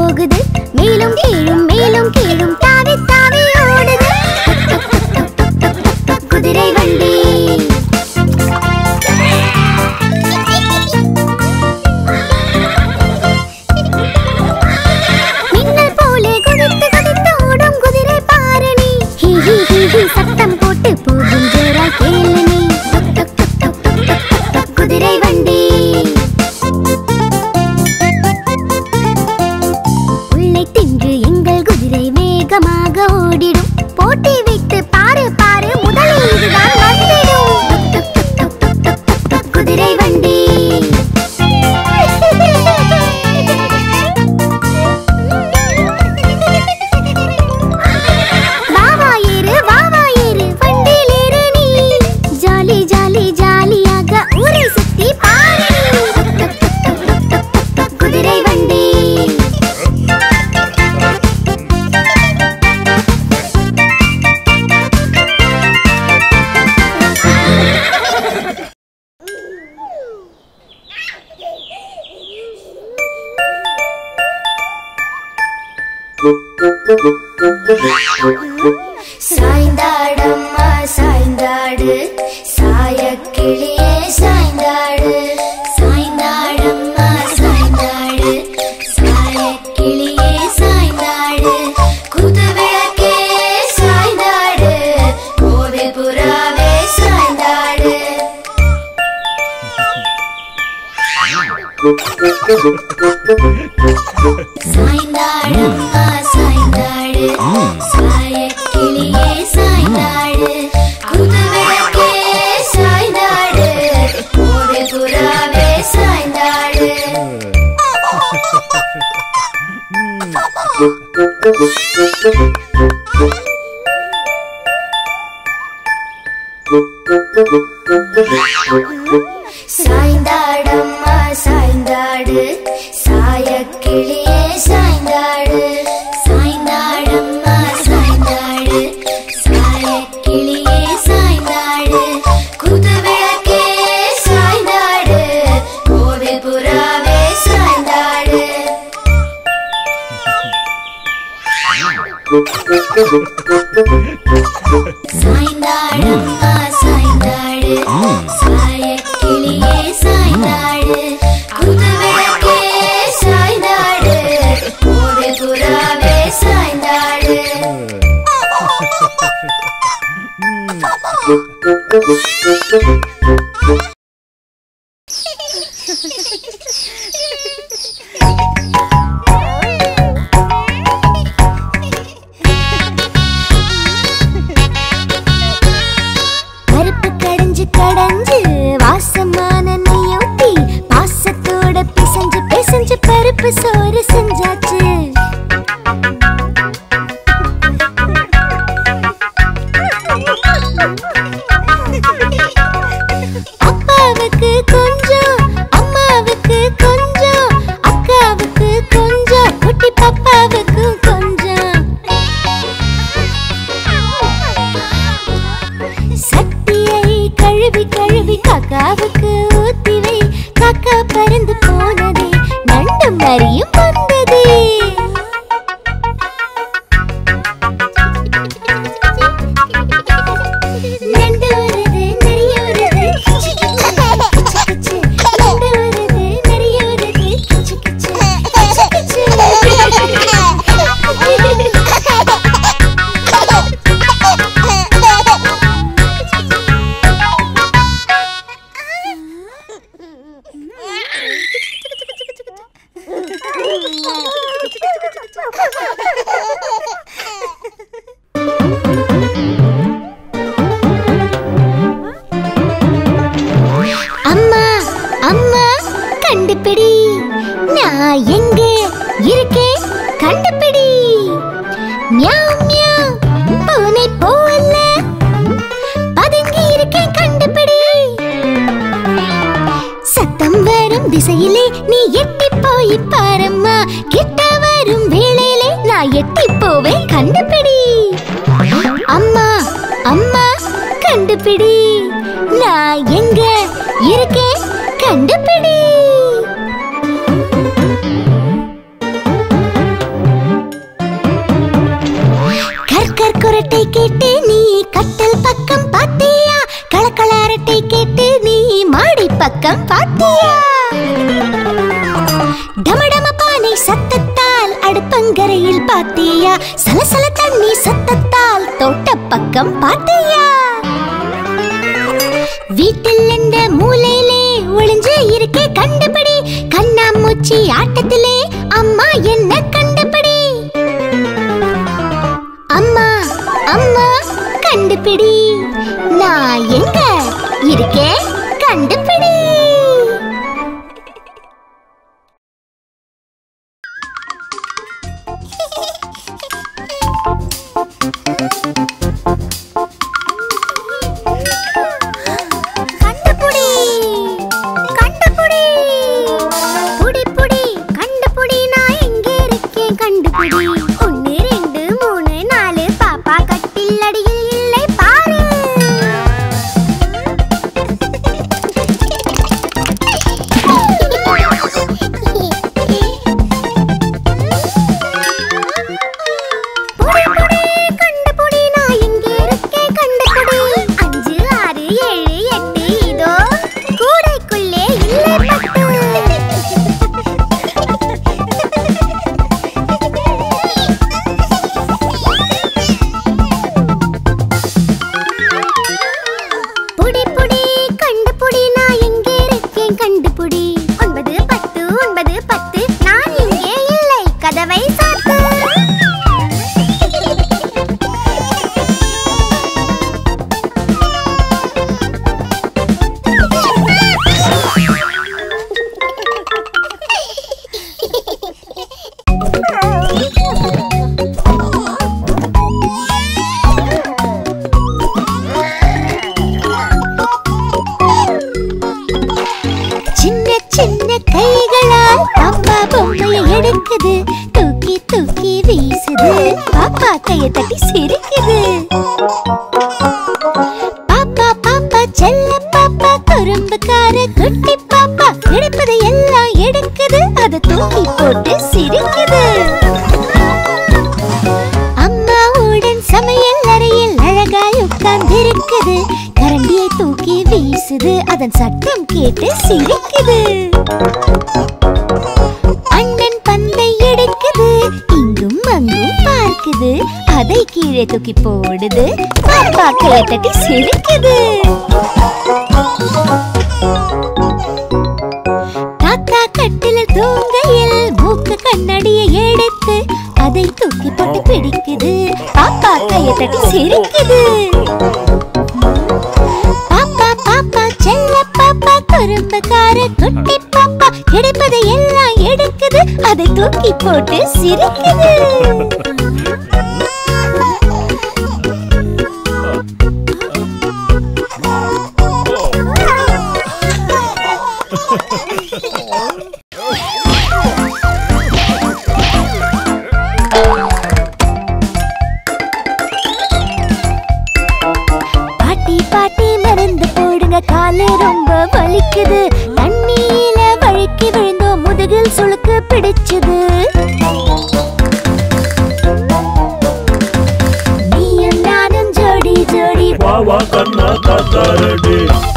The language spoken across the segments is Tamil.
போகுது மேலும் கீழும் மேலும் கீழும் தாவி தாவி ஓடுது குதிரை வண்டி மின்னல் போலே குதித்து குதித்து ஓடும் குதிரை பாரு நீ ஹி ஹி ஹி ஹி சத்தம் போட்டு போகும் ஜோரா கேளு நீ டொக் டொக் டொக் டொக் டொக் டொக் டொக் டொக் குதிரை வண்டி உள்ளே தின்று எங்கள் குதிரை வேகமாக ஓடிடும் போட்டி வைத்து பாரு பாரு முதலில் இதுதான் வந்துடும் டொக் டொக் டொக் டொக் டொக் டொக் டொக் குதிரை வண்டி வாவா ஏறு வாவா ஏறு வண்டியில் ஏறு நீ ஜாலி ஜாலி ஜாலியாக ஊரை சுத்தி பாரு டொக் டொக் டொக் டொக் டொக் டொக் டொக் குதிரை வண்டி சாய்ந்தாடம்மா சாய்ந்தாடு சாயக்கிளியே சாய்ந்தாடு சாய்ந்தாடம்மா சாய்ந்தாடு சாயக்கிளியே சாய்ந்தாடு குதுவிளக்கே சாய்ந்தாடு கோவில் புறாவே சாய்ந்தாடு சாய்ந்தாடம்மா சாய்ந்தாடு சாயக்கிளியே சாய்ந்தாடு குதுவிளக்கே சாய்ந்தாடு கோவில் புறாவே சாய்ந்தாடு சாய்ந்தாடம்மா சாய்ந்தாடு சாயக்கிளியே சாய்ந்தாடு சாய்ந்தாடம்மா சாய்ந்தாடு சாயக்கிளியே சாய்ந்தாடு குதுவிளக்கே சாய்ந்தாடு கோவில் புறாவே சாய்ந்தாடு சாய்ந்தாடம்மா சாய்ந்தாடு சாயக்கிளியே சாய்ந்தாடு குதுவிளக்கே சாய்ந்தாடு கோவில் புறாவே சாய்ந்தாடு கருப்பு கடைஞ்சு கடைஞ்சு வாசமான நெய்யூத்தி பாசத்தோட பிசைஞ்சு பிசைஞ்சு பருப்பு சோறு செஞ்சாச்சு அப்பாவுக்கு கொஞ்சம் அம்மாவுக்கு கொஞ்சம் அக்காவுக்கு கொஞ்சம் குட்டி பாப்பாவுக்கு கொஞ்சம் சட்டியை கழுவி கழுவி காக்காவுக்கு ஊத்தி வை காக்கா பறந்து போனதே நண்டு மறியும் வந்ததே நண்டு வருது நெறிய வருது கிச்சு கிச்சு கிச்சு கிச்சு நண்டு வருது நெறிய வருது கிச்சு கிச்சு கிச்சு அம்மா அம்மா கண்டுபிடி நான் எங்க இருக்கேன் கண்டுபிடி மியாவ் மியாவ் பூனை போல பதுங்கி இருக்கேன் கண்டுபிடி சத்தம் வரும் திசையிலே நீ எட்டி போய் பாரம்மா கிட்ட வரும் வேளையிலே நான் எட்டி போவேன் கண்டுபிடி அம்மா அம்மா கண்டுபிடி நான் எங்க இருக்கேன் கண்டுபிடி அரட்டை கேட்டு நீ கட்டல் பக்கம் பாத்தியா கலக்கல அரட்டை கேட்டு நீ மாடி பக்கம் பாத்தியா டமடம பானை சத்தத்தால் அடுப்பங்கரையில் பாத்தியா சலசல தண்ணி சத்தத்தால் தோட்ட பக்கம் பாத்தியா வீட்டில் எந்த மூலையிலே ஒளிஞ்சு இருக்கே கண்டுபிடி கண்ணாமூச்சி ஆட்டத்திலே அம்மா என்ன கண்டுபிடி அம்மா அம்மா கண்டுபிடி நான் எங்க இருக்கேன் கண்டுபிடி கண்டுபிடி கண்டுபிடி புடி புடி கண்டுபிடி நான் எங்க இருக்கேன் கண்டுபிடி ஒன்னு ரெண்டு மூணு நாலு பாப்பா கட்டில் அடியில் இல்லை பாரு புடி புடி கண்டுபிடி நான் எங்க இருக்கேன் கண்டுபிடி அஞ்சு ஆறு ஏழு எட்டு இதோ கூடைக்குள்ளே இல்லை புடி புடி கண்டுபிடி நான் எங்க இருக்கேன் கண்டுபிடி ஒன்பது பத்து ஒன்பது பத்து நான் இங்கே இல்லை கதவை சாத்து சின்ன சின்ன கைகளால் பாப்பா பொம்மையை எடுக்குது தூக்கி தூக்கி வீசுது பாப்பா கையை தட்டி சிரிக்குது பாப்பா பாப்பா செல்ல பாப்பா குறும்புக்கார குட்டி பாப்பா கிடைப்பதை எல்லாம் எடுக்குது அதை தூக்கி போட்டு சிரிக்குது அம்மாவுடன் சமையல் அறையில் அழகாய் உட்கார்ந்திருக்குது கரண்டியை தூக்கி வீசுது அதன் சத்தம் கேட்டு சிரிக்குது அண்ணன் பந்தை எடுக்குது இங்கும் அங்கும் பார்க்குது அதை கீழே தூக்கி போடுது பாப்பா கையை தட்டி சிரிக்குது தாத்தா கட்டில தூங்கையில் மூக்கு கண்ணாடியை எடுத்து அதை தூக்கி போட்டு பிடிக்குது பாப்பா கையை தட்டி சிரிக்குது பாப்பா பாப்பா செல்ல பாப்பா குறும்புக்கார குட்டி பாப்பா கிடைப்பதை எல்லாம் எடுக்குது அதை தூக்கி போட்டு சிரிக்குது பாட்டி பாட்டி மருந்து போடுங்க காலு ரொம்ப வலிக்குது தண்ணியில வழுக்கி விழுந்தோம் முதுகில் சுளுக்கு பிடிச்சுது நீயும் நானும் ஜோடி ஜோடி வா வா கண்ணா காத்தாரடி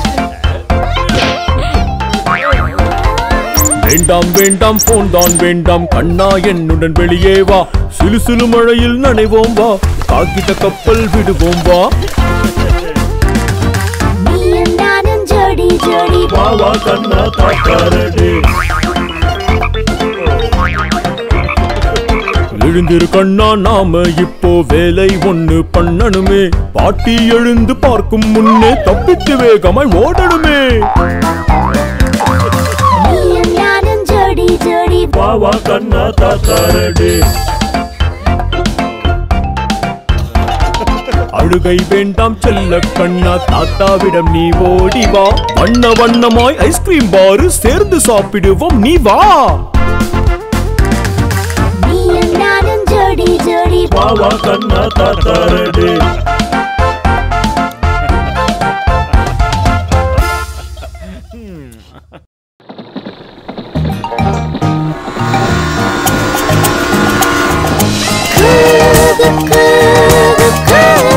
வேண்டாம் வேண்டாம் போன் தான் வேண்டாம் கண்ணா என்னுடன் வெளியே வா சிலு சிலு மழையில் நனைவோம் வா காகித கப்பல் விடுவோம் வா நீயும் நானும் ஜோடி ஜோடி வா வா கண்ணா காத்தாரடி எழுந்திரு கண்ணா நாம இப்போ வேலை ஒண்ணு பண்ணணுமே பாட்டி எழுந்து பார்க்கும் முன்னே தப்பித்து வேகமாய் ஓடணுமே நீயும் நானும் ஜோடி ஜோடி வா வா கண்ணா தாத்தாரடி அழுகை வேண்டாம் செல்ல கண்ணா தாத்தாவிடம் நீ ஓடி வா வண்ண வண்ணமாய் ஐஸ்கிரீம் பாரு சேர்ந்து சாப்பிடுவோம் நீ வா நீயும் நானும் ஜோடி ஜோடி வா வா கண்ணா தாத்தாரடி கூவு கூவு கூவு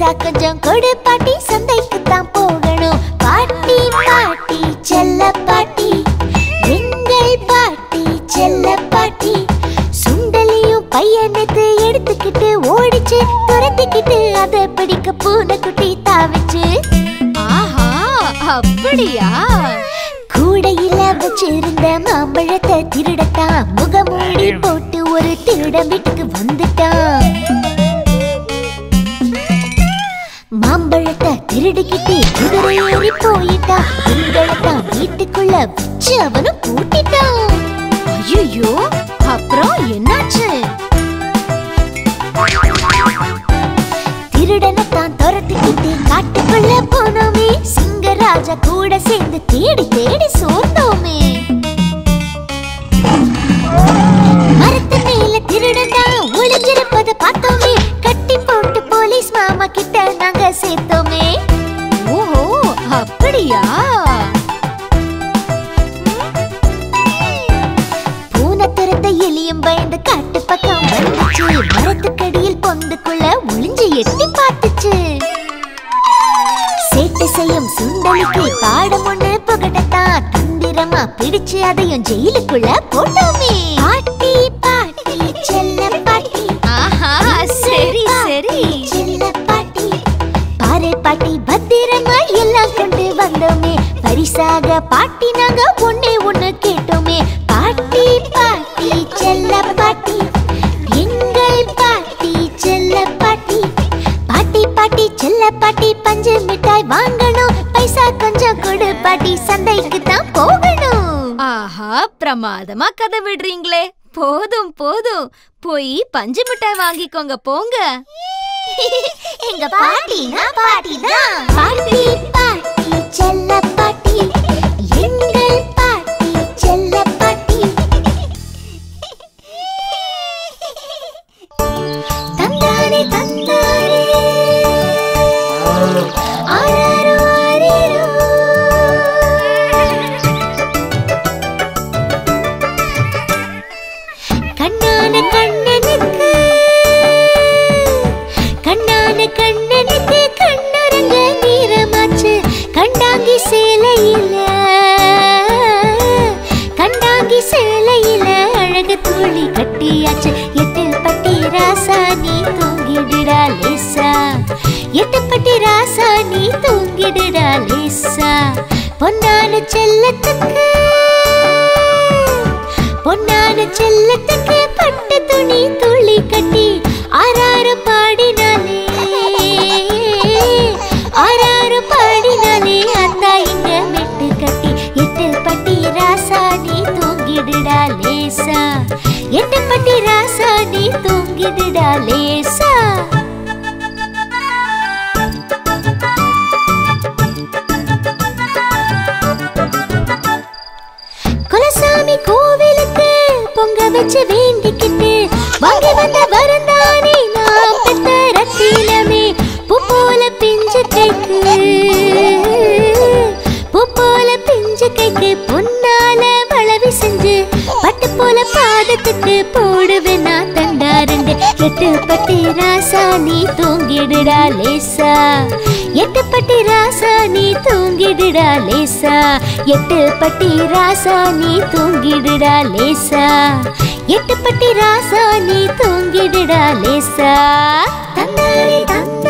பைசா கொஞ்சம் கொடு பாட்டி சந்தைக்கு தான் போகணும் பாட்டி பாட்டி செல்ல பாட்டி எங்கள் பாட்டி செல்ல பாட்டி சுண்டலியும் பையனுக்கு எடுத்துக்கிட்டு ஓடிச்சு துரத்திக்கிட்டு அதை பிடிக்க பூனைக்குட்டி தாவிச்சு ஆஹா அப்படியா கூடையில வச்சிருந்த மாம்பழத்தை திருடத்தான் முகமூடி போட்டு ஒரு திருடன் வீட்டுக்கு வந்துட்டான் மாம்பழத்தை திருடிக்கிட்டு குதிரை ஏறி போயிட்டான் திங்களைத்தான் வீட்டுக்குள்ள வச்சு அவனும் பூட்டிட்டான் ஐயோ அப்புறம் என்னாச்சு திருடனைத்தான் துரத்திக்கிட்டு காட்டுக்குள்ள போனோமே சிங்கராஜா கூட சேர்ந்து தேடி தேடி சோர்ந்தோமே மரத்து மேல திருடன் தான் ஒளிஞ்சிருப்பத பார்த்தோமே கட்டி போட்டு போலீஸ் மாமா கிட்ட நாங்க சேர்த்தோமே ஓஹோ அப்படியா பூனை திறந்த எலியும் பயந்து காட்டு பக்கம் வந்துச்சு மரத்துக்கடியில் பொந்துக்குள்ள ஒளிஞ்சு எட்டி பார்த்துச்சு சேட்டு செய்யும் சுண்டலிக்கு பாடம் ஒண்ணு புகட்டத்தான் தந்திரமா பிடிச்சு அதையும் ஜெயிலுக்குள்ள போட்டோமே பாட்டி பாட்டி செல்ல பாட்டி ஆஹா சரி சரி செல்ல பாட்டி பாரு பாட்டி பத்திரமா எல்லாம் கொண்டு வந்தோமே பரிசாக பாட்டி நாங்க ஒண்ணே ஒண்ணு கேட்டோமே பாட்டி பாட்டி செல்ல பாட்டி எங்கள் பாட்டி செல்ல பாட்டி பாட்டி பாட்டி செல்ல பாட்டி பஞ்சு மிட்டாய் வாங்கணும் பைசா கொஞ்சம் கொடு பாட்டி சந்தைக்கு தான் போகணும் ஆஹா பிரமாதமா கதை விடுறீங்களே போதும் போதும் போய் பஞ்சு மிட்டாய் வாங்கிக்கோங்க போங்க எங்க பாட்டினா பாட்டி தான் பாட்டி பாட்டி செல்ல பாட்டி எங்கள் பாட்டி செல்ல பாட்டி தந்தானே தந்தானே ஆராரோ ஆரேரோ கண்ணான கண்ணனுக்கு கண்ணான கண்ணனுக்கு கண்ணுறங்க நீரமாச்சு கண்டாங்கி சேலையில கண்டாங்கி சேலையில அழகு தூளி கட்டியாச்சு எட்டு பட்டி ராசா நீ தூங்கிடுடா லேசா எட்டு பட்டி ராசா நீ தூங்கிடுடா லேசா பொன்னான செல்லத்துக்கு பொன்னான செல்லத்துக்கு பட்டு துணி துளி கட்டி ஆறாறு பாடினாலே ஆறாறு பாடினாலே அந்த இங்க மெட்டு கட்டி எட்டு பட்டி ராசா நீ தூங்கிடுடா லேசா எட்டு பட்டி ராசா நீ தூங்கிடுடா லேசா குலசாமி கோவிலுக்கு பொங்க வச்சு வேண்டிக்கிட்டு வாங்கி வந்த வரந்தானே நாம் பெத்த ரத்தினமே பூ போல பிஞ்சு கைக்கு பூ போல பிஞ்சு கைக்கு பொன்னால வளவி செஞ்சு பட்டு போல பாதத்துக்கு போடுவேன் நான் தண்டாரண்டு எட்டு பட்டி ராசா நீ தூங்கிடுடா லேசா எட்டு பட்டி ராசா நீ தூங்கிடுடா லேசா எட்டு பட்டி ராசா நீ தூங்கிடுடா லேசா எட்டு பட்டி ராசா நீ தூங்கிடுடா லேசா தந்தானே தந்தானே